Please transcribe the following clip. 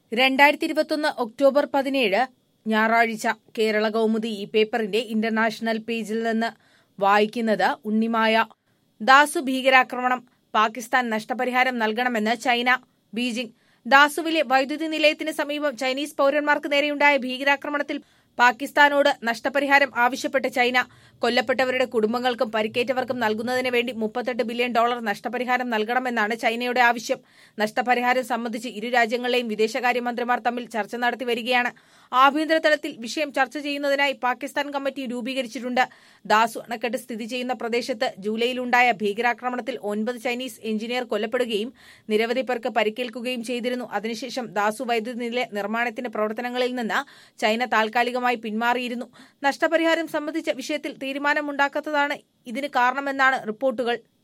രണ്ടായിരത്തി ഇരുപത്തൊന്ന് ഒക്ടോബർ പതിനേഴ് ഞായറാഴ്ച കേരള കൗമുദി ഈ പേപ്പറിന്റെ ഇന്റർനാഷണൽ പേജിൽ നിന്ന് വായിക്കുന്നത് ഉണ്ണിമായ ദാസു ഭീകരാക്രമണം പാകിസ്ഥാൻ നഷ്ടപരിഹാരം നൽകണമെന്ന് ചൈന ബീജിംഗ് ദാസുവിലെ വൈദ്യുതി നിലയത്തിന് സമീപം ചൈനീസ് പൌരന്മാർക്ക് നേരെയുണ്ടായ ഭീകരാക്രമണത്തിൽ പാകിസ്ഥാനോട് നഷ്ടപരിഹാരം ആവശ്യപ്പെട്ട് ചൈന കൊല്ലപ്പെട്ടവരുടെ കുടുംബങ്ങൾക്കും പരിക്കേറ്റവർക്കും നൽകുന്നതിന് വേണ്ടി മുപ്പത്തെട്ട് ബില്യൺ ഡോളർ നഷ്ടപരിഹാരം നൽകണമെന്നാണ് ചൈനയുടെ ആവശ്യം നഷ്ടപരിഹാരം സംബന്ധിച്ച് ഇരു രാജ്യങ്ങളെയും വിദേശകാര്യമന്ത്രിമാർ തമ്മിൽ ചർച്ച നടത്തി വരികയാണ് ആഭ്യന്തര തലത്തിൽ വിഷയം ചർച്ച ചെയ്യുന്നതിനായി പാകിസ്ഥാൻ കമ്മിറ്റി രൂപീകരിച്ചിട്ടുണ്ട് ദാസു അണക്കെട്ട് സ്ഥിതി ചെയ്യുന്ന പ്രദേശത്ത് ജൂലൈയിലുണ്ടായ ഭീകരാക്രമണത്തിൽ ഒൻപത് ചൈനീസ് എഞ്ചിനീയർ കൊല്ലപ്പെടുകയും നിരവധി പേർക്ക് പരിക്കേൽക്കുകയും ചെയ്തിരുന്നു അതിനുശേഷം ദാസു വൈദ്യുതി നിലയ നിർമ്മാണത്തിന്റെ പ്രവർത്തനങ്ങളിൽ നിന്ന് ചൈന താൽക്കാലികമായി പിന്മാറിയിരുന്നു നഷ്ടപരിഹാരം സംബന്ധിച്ച വിഷയത്തിൽ തീരുമാനമുണ്ടാക്കാത്തതാണ് ഇതിന് കാരണമെന്നാണ് റിപ്പോർട്ടുകൾ